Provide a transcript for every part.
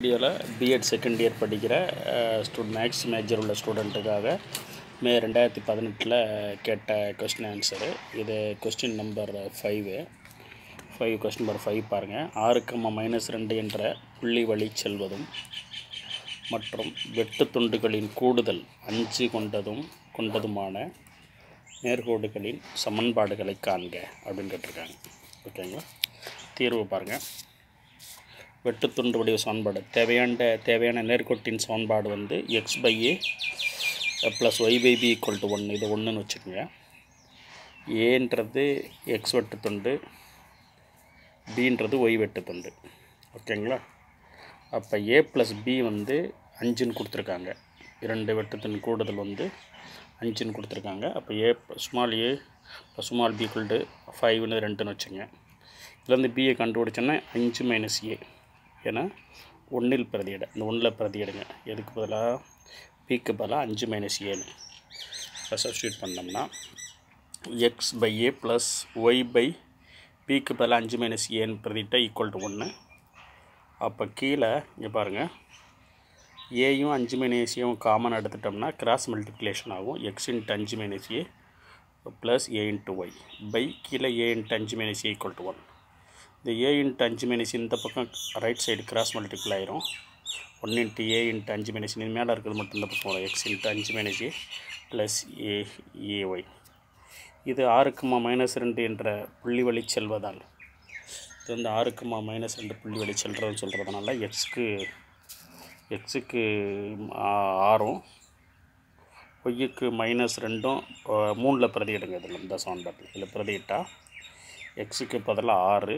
வீடியோவில் BEd second year படிக்கிற student maths major உள்ள ஸ்டூடெண்ட்டுக்காக மே ரெண்டாயிரத்தி பதினெட்டில் கேட்ட கொஸ்டின் ஆன்சரு இது question number five five question number five பாருங்கள் ஆறு கம்மா மைனஸ் ரெண்டு என்ற புள்ளி வழி செல்வதும் மற்றும் வெட்டு துண்டுகளின் கூடுதல் அஞ்சு கொண்டதும் கொண்டதுமான நேர்கோடுகளின் சமன்பாடுகளை காண்க அப்படின்னு கேட்டிருக்காங்க ஓகேங்களா தீர்வு பாருங்கள் வெட்டுத்துண்டு வடிவ சமன்பாடு தேவையான தேவையான நேர்கோட்டின் சமன்பாடு வந்து x by a plus y by b equal to ஒன்று இது ஒன்றுன்னு வச்சுக்கோங்க ஏன்றது எக்ஸ் வெட்டுத்துண்டு பின்றது ஒய் வெட்டுத்துண்டு ஓகேங்களா அப்போ ஏ ப்ளஸ் பி வந்து அஞ்சுன்னு கொடுத்துருக்காங்க இரண்டு வெட்டுத்துண்டு கூடுதல் வந்து அஞ்சுன்னு கொடுத்துருக்காங்க அப்போ a small a plus small b equal to ஃபைவ்னு ரெண்டுன்னு வச்சுங்க இதில் வந்து பிஏ கண்டுபிடிச்சோன்னா அஞ்சு மைனஸ் ஏ ஏன்னா ஒன்றில் பிரதியிட இந்த ஒன்றில் பிரதியிடுங்க எதுக்கு பதிலாக பிக்கு பதிலாக அஞ்சு மைனஸ் ஏன்னு சப்ஸ்டியூட் பண்ணோம்னா x by a plus y by பிக்கு பதிலாக அஞ்சு மைனஸ் ஏன்னு பிரதிட்டா ஈக்குவல் டு ஒன்று அப்போ கீழே இங்கே பாருங்கள் ஏயும் அஞ்சு மைனஸ் ஏவும் காமன் எடுத்துட்டோம்னா கிராஸ் மல்டிப்ளிகேஷன் ஆகும் எக்ஸ் இன்ட்டு அஞ்சு minus a plus a into y by கீழே ஏ இன்ட்டு அஞ்சு minus a equal to one இந்த ஏ இன்ட்டு அஞ்சு மைனஸ் இந்த பக்கம் ரைட் சைடு கிராஸ் மல்டிபிள் ஆயிரும் ஒன் இன்ட்டு ஏ இன்ட்டு அஞ்சு மைனஸ் இது மேலே இருக்கிறது மட்டும் இந்த பக்கம் வரும் எக்ஸ் இன்ட்டு அஞ்சு minus a plus a a y இது ஆறுக்குமா மைனஸ் ரெண்டு என்ற புள்ளி வழி செல்வதால் இது வந்து ஆறுக்குமா மைனஸ் ரெண்டு புள்ளி வழி செல்றதுன்னு சொல்கிறதுனால எக்ஸுக்கு எக்ஸுக்கு ஆறும் ஒய்யுக்கு மைனஸ் ரெண்டும் மூணில் பிரதியிடுங்க இதில் இந்த சமன்பாட்டில் இதில் பிரதியிட்டால் எக்ஸுக்கு பதிலாக ஆறு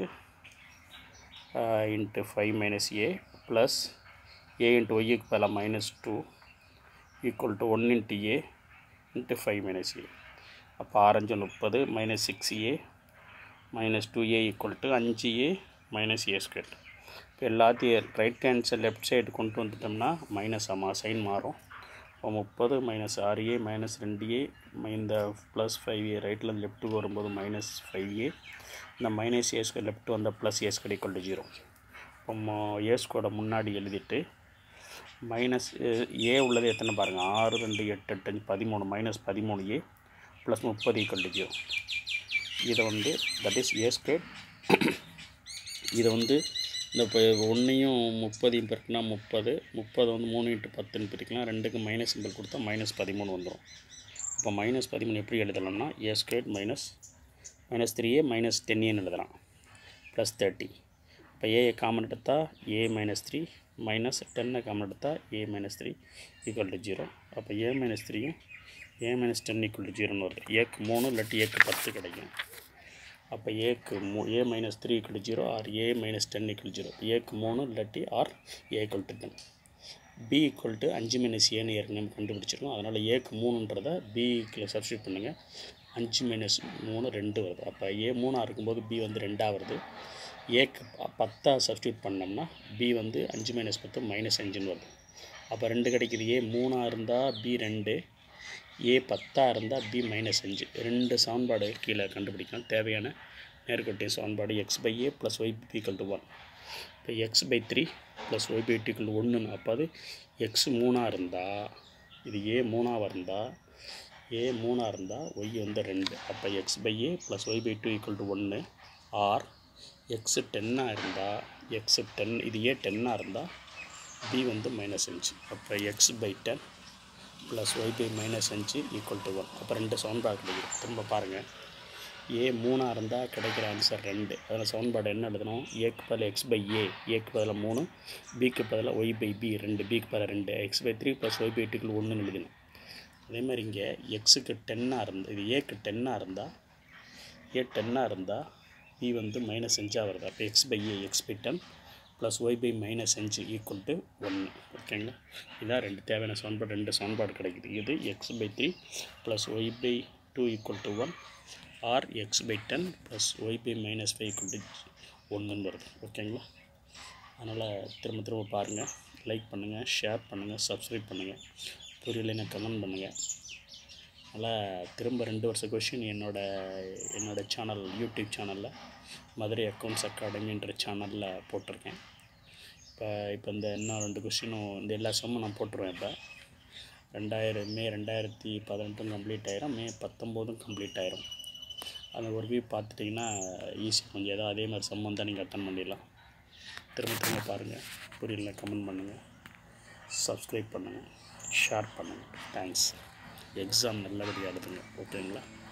into five minus a plus a into ஒய்யுக்கு பதிலாக minus two equal to one into a into five minus a அப்போ ஆரஞ்சு முப்பது minus six a minus two a equal to அஞ்சு ஏ மைனஸ் ஏ ஸ்கொயர் இப்போ எல்லாத்தையும் right hand side left side கொண்டு வந்துட்டோம்னா மைனஸ் ஆமாம் சைன் மாறும் இப்போ முப்பது மைனஸ் ஆறு ஏ மைனஸ் ரெண்டு ஏ இந்த ப்ளஸ் ஃபைவ் ஏ ரைட்டில் லெஃப்ட்டுக்கு வரும்போது மைனஸ் ஃபைவ் ஏ இந்த மைனஸ் ஏ ஸ்கொயர் லெஃப்ட் வந்தால் plus a square equal to zero இப்போ ஏ ஸ்கோட முன்னாடி எழுதிட்டு மைனஸ் ஏ உள்ளது எத்தனை பாருங்கள் ஆறு ரெண்டு எட்டு எட்டு அஞ்சு பதிமூணு மைனஸ் பதிமூணு ஏ ப்ளஸ் முப்பது ஈக்குவல் டு ஜீரோ இதை வந்து தட் இஸ் ஏ ஸ்கொயர் இதை வந்து இந்த இப்போ ஒன்றையும் முப்பதையும் பெருக்குனா முப்பது முப்பது வந்து மூணு இன்ட்டு பத்துன்னு பிரிக்கலாம் ரெண்டுக்கு மைனஸ் சிம்பிள் கொடுத்தா மைனஸ் பதிமூணு வந்துடும் இப்போ மைனஸ் பதிமூணு எப்படி எழுதலாம்னா a square minus minus three a minus ten ஏன்னு எழுதலாம் ப்ளஸ் தேர்ட்டி இப்போ ஏ காமன் எடுத்தால் ஏ மைனஸ் த்ரீ மைனஸ் டென்னை காமன் எடுத்தால் a minus three equal to zero அப்போ ஏ மைனஸ் த்ரீயும் a minus ten equal to ஜீரோன்னு வருது ஏக்கு மூணு இல்லாட்டி ஏக்கு பத்து கிடைக்கும் அப்போ ஏக்கு மூ a minus three equal to zero or a minus ten equal zero ஏக்கு மூணு இல்லாட்டி or a equal to ten b equal to அஞ்சு மைனஸ் ஏன்னு ஏற்கனவே கண்டுபிடிச்சிருக்கோம் அதனால் ஏக்கு மூணுன்றதை பிக்கு சப்ஸ்டியூட் பண்ணுங்கள் அஞ்சு மைனஸ் மூணு ரெண்டு வருது அப்போ ஏ மூணாக இருக்கும்போது பி வந்து ரெண்டாக வருது ஏக்கு பத்தாக சப்ஸ்டியூட் பண்ணோம்னா பி வந்து அஞ்சு மைனஸ் பத்து மைனஸ் அஞ்சுன்னு வருது அப்போ ரெண்டு கிடைக்கிது ஏ மூணாக இருந்தால் பி ரெண்டு ஏ பத்தாக இருந்தால் பி மைனஸ் அஞ்சு ரெண்டு சமன்பாடு கீழே கண்டுபிடிக்கலாம் தேவையான நேர்கொட்டிய சமன்பாடு x by a plus y equal to one இப்போ x by three plus y by equal to ஒன்றுன்னு அப்போ அது எக்ஸ் மூணாக இருந்தால் இது ஏ மூணாக இருந்தால் ஏ மூணாக இருந்தால் ஒய் வந்து ரெண்டு அப்போ x by a plus y by two equal to ஒன்று ஆர் எக்ஸு டென்னாக இருந்தால் எக்ஸு டென் இது ஏ டென்னாக இருந்தால் பி வந்து மைனஸ் அஞ்சு அப்போ x by ten plus y by minus அஞ்சு ஈக்குவல் டு ஒன் அப்போ ரெண்டு சமன்பாடு கிடைக்கும் திரும்ப பாருங்கள் ஏ மூணாக இருந்தால் கிடைக்கிற ஆன்சர் ரெண்டு அதில் சமன்பாடு என்ன எழுதணும் ஏக்கு பதில் எக்ஸ் பை ஏ ஏக்கு பதில் மூணு பிக்கு பதில் ஒய் பை பி ரெண்டு பிக்கு பதில் ரெண்டு x by three plus y by டூக்கு ஒன்றுன்னு எழுதணும் அதே மாதிரி இங்கே எக்ஸுக்கு டென்னாக இருந்து இது ஏக்கு டென்னாக இருந்தால் ஏ டென்னாக இருந்தால் பி வந்து மைனஸ் அஞ்சாக வருது அப்போ x by a x by ten plus y by minus அஞ்சு ஈக்குவல் டு ஒன்று ஓகேங்களா இதான் ரெண்டு தேவையான சமன்பாடு ரெண்டு சமன்பாடு கிடைக்குது இது x by three plus y by two equal to one or x by ten plus y by minus five equal to ஒன்றுன்னு வருது ஓகேங்களா அதனால் திரும்ப திரும்ப பாருங்கள் லைக் பண்ணுங்கள் ஷேர் பண்ணுங்கள் சப்ஸ்கிரைப் பண்ணுங்கள் புரியலைன்னா கமெண்ட் பண்ணுங்கள் அதனால் திரும்ப ரெண்டு வருஷ கொஷின் என்னோட என்னோடய சேனல் யூடியூப் சேனலில் மதுரை அக்கௌண்ட்ஸ் அகாடமின்ற சேனலில் போட்டிருக்கேன் இப்போ இப்போ இந்த இன்னும் ரெண்டு கொஸ்டினும் இந்த எல்லா சம்மும் நான் போட்டுருவேன் இப்போ ரெண்டாயிரம் மே ரெண்டாயிரத்தி பதினெட்டும் கம்ப்ளீட் ஆயிரும் மே பத்தொம்போதும் கம்ப்ளீட் ஆயிரும் அந்த ஒரு வியூ பார்த்துட்டிங்கன்னா ஈஸி கொஞ்சம் ஏதோ அதே மாதிரி சம் வந்தால் நீங்கள் அட்டன் பண்ணிடலாம் திரும்ப திரும்ப பாருங்கள் புரியல கமெண்ட் பண்ணுங்கள் சப்ஸ்கிரைப் பண்ணுங்கள் ஷேர் பண்ணுங்கள் தேங்க்ஸ் எக்ஸாம் நல்லபடியாக எழுதுங்க ஓகேங்களா